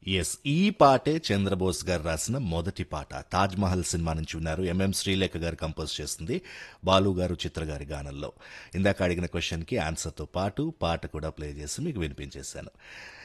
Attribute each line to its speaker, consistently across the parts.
Speaker 1: yes ఈ పాటే చంద్రబోస్ గారు రాసిన మొదటి పాట తాజ్ మహల్ సినిమా నుంచి ఉన్నారు ఎంఎం శ్రీలేఖ గారు కంపోజ్ చేస్తుంది బాలు గారు చిత్ర గారి గానంలో ఇందాక అడిగిన క్వశ్చన్కి ఆన్సర్తో పాటు పాట కూడా ప్లే చేసి మీకు వినిపించేశాను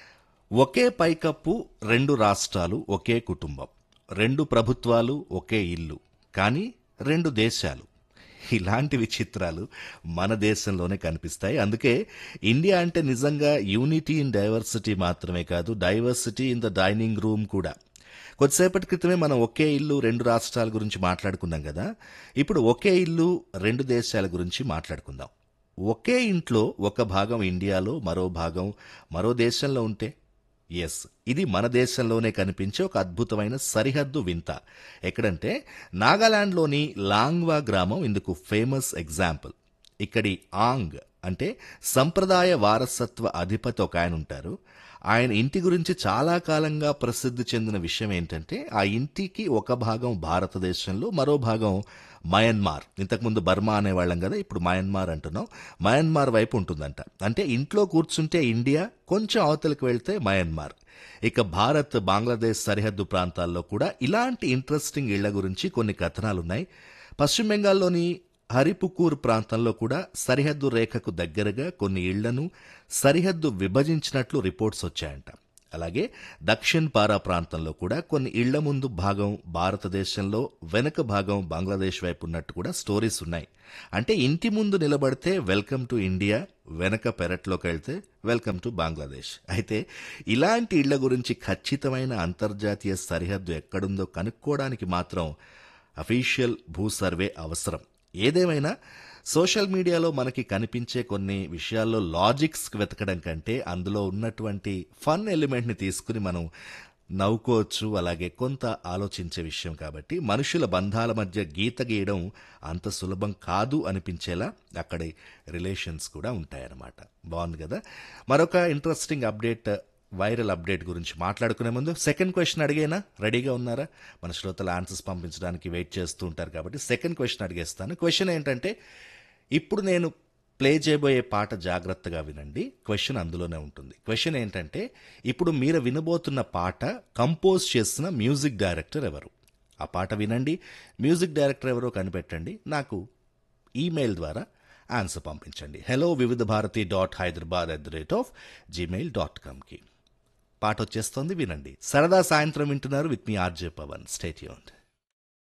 Speaker 1: ఒకే పైకప్పు రెండు రాష్ట్రాలు ఒకే కుటుంబం రెండు ప్రభుత్వాలు ఒకే ఇల్లు కానీ రెండు దేశాలు ఇలాంటి విచిత్రాలు మన దేశంలోనే కనిపిస్తాయి అందుకే ఇండియా అంటే నిజంగా యూనిటీ ఇన్ డైవర్సిటీ మాత్రమే కాదు diversity in the dining room కూడా కొద్దిసేపటి క్రితమే మనం ఒకే ఇల్లు రెండు రాష్ట్రాల గురించి మాట్లాడుకున్నాం కదా ఇప్పుడు ఒకే ఇల్లు రెండు దేశాల గురించి మాట్లాడుకుందాం ఒకే ఇంట్లో ఒక భాగం ఇండియాలో మరో భాగం మరో దేశంలో ఉంటే ఎస్ ఇది మన దేశంలోనే కనిపించే ఒక అద్భుతమైన సరిహద్దు వింత ఎక్కడంటే నాగాలాండ్లోని లాంగ్వా గ్రామం ఇందుకు ఫేమస్ ఎగ్జాంపుల్ ఇక్కడి ఆంగ్ అంటే సంప్రదాయ వారసత్వ అధిపతి ఒక ఆయన ఉంటారు ఆయన ఇంటి గురించి చాలా కాలంగా ప్రసిద్ధి చెందిన విషయం ఏంటంటే ఆ ఇంటికి ఒక భాగం భారతదేశంలో మరో భాగం మయన్మార్ ఇంతకుముందు బర్మా అనేవాళ్ళం కదా ఇప్పుడు మయన్మార్ అంటున్నాం మయన్మార్ వైపు ఉంటుందంట అంటే ఇంట్లో కూర్చుంటే ఇండియా కొంచెం అవతలకు వెళ్తే మయన్మార్ ఇక భారత్ బంగ్లాదేశ్ సరిహద్దు ప్రాంతాల్లో కూడా ఇలాంటి ఇంట్రెస్టింగ్ ఇళ్ల గురించి కొన్ని కథనాలున్నాయి పశ్చిమ బెంగాల్లోని హరిపుకూర్ ప్రాంతంలో కూడా సరిహద్దు రేఖకు దగ్గరగా కొన్ని ఇళ్లను సరిహద్దు విభజించినట్లు రిపోర్ట్స్ వచ్చాయంట అలాగే దక్షిణ్ పారా ప్రాంతంలో కూడా కొన్ని ఇళ్ల ముందు భాగం భారతదేశంలో వెనుక భాగం బంగ్లాదేశ్ వైపు ఉన్నట్టు కూడా స్టోరీస్ ఉన్నాయి అంటే ఇంటి ముందు నిలబడితే వెల్కమ్ టు ఇండియా వెనక పెరట్లోకి వెళ్తే వెల్కమ్ టు బంగ్లాదేశ్ అయితే ఇలాంటి ఇళ్ల గురించి ఖచ్చితమైన అంతర్జాతీయ సరిహద్దు ఎక్కడుందో కనుక్కోవడానికి మాత్రం అఫీషియల్ భూ సర్వే అవసరం ఏదేమైనా సోషల్ మీడియాలో మనకి కనిపించే కొన్ని విషయాల్లో లాజిక్స్ వెతకడం కంటే అందులో ఉన్నటువంటి ఫన్ ఎలిమెంట్ని తీసుకుని మనం నవ్వుకోవచ్చు అలాగే కొంత ఆలోచించే విషయం కాబట్టి మనుషుల బంధాల మధ్య గీత గీయడం అంత సులభం కాదు అనిపించేలా అక్కడి రిలేషన్స్ కూడా ఉంటాయన్నమాట బాగుంది కదా మరొక ఇంట్రెస్టింగ్ అప్డేట్ వైరల్ అప్డేట్ గురించి మాట్లాడుకునే ముందు సెకండ్ క్వశ్చన్ అడిగేనా రెడీగా ఉన్నారా మన శ్రోతల ఆన్సర్స్ పంపించడానికి వెయిట్ చేస్తూ ఉంటారు కాబట్టి సెకండ్ క్వశ్చన్ అడిగేస్తాను క్వశ్చన్ ఏంటంటే ఇప్పుడు నేను ప్లే చేయబోయే పాట జాగ్రత్తగా వినండి క్వశ్చన్ అందులోనే ఉంటుంది క్వశ్చన్ ఏంటంటే ఇప్పుడు మీరు వినబోతున్న పాట కంపోజ్ చేసిన మ్యూజిక్ డైరెక్టర్ ఎవరు ఆ పాట వినండి మ్యూజిక్ డైరెక్టర్ ఎవరో కనిపెట్టండి నాకు ఈమెయిల్ ద్వారా ఆన్సర్ పంపించండి hello Vividh Bharati dot Hyderabad at the rate of Gmail dot కామ్కి పాట వచ్చేస్తోంది వినండి సరదా సాయంత్రం వింటున్నారు విత్ మీ ఆర్జే పవన్ స్టేట్ యూన్డ్